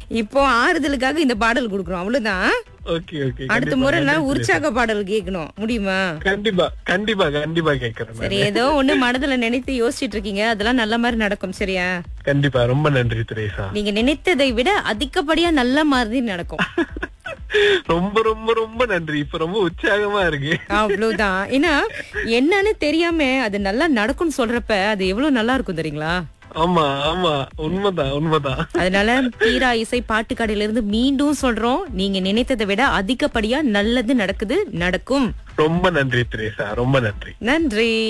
இப்போ ஆறுதலுக்காக இந்த பாடல் கொடுக்குறோம் அவ்வளவுதான் ஓகே ஓகே அடுத்த முறை நான் உற்சாக பாடல் கேட்கணும் முடியுமா கண்டிப்பா கண்டிப்பா கண்டிப்பா கேக்குறேன் சரி ஏதோ ஒண்ணு மனதுல நினைத்து யோசிச்சிட்டு இருக்கீங்க அதெல்லாம் நல்ல மாதிரி நடக்கும் சரியா கண்டிப்பா ரொம்ப நன்றி திரேசா நீங்க நினைத்ததை விட அதிகப்படியா நல்ல மாதிரி நடக்கும் ரொம்ப ரொம்ப ரொம்ப நன்றி இப்ப ரொம்ப உற்சாகமா இருக்கு அவ்வளவுதான் ஏன்னா என்னன்னு தெரியாம அது நல்லா நடக்கும்னு சொல்றப்ப அது எவ்வளவு நல்லா இருக்கும் தெரியுங்களா ஆமா ஆமா உண்மைதான் உண்மைதான் அதனால தீரா இசை பாட்டுக்கடையில இருந்து மீண்டும் சொல்றோம் நீங்க நினைத்ததை விட அதிகப்படியா நல்லது நடக்குது நடக்கும் ரொம்ப நன்றி திரேசா ரொம்ப நன்றி நன்றி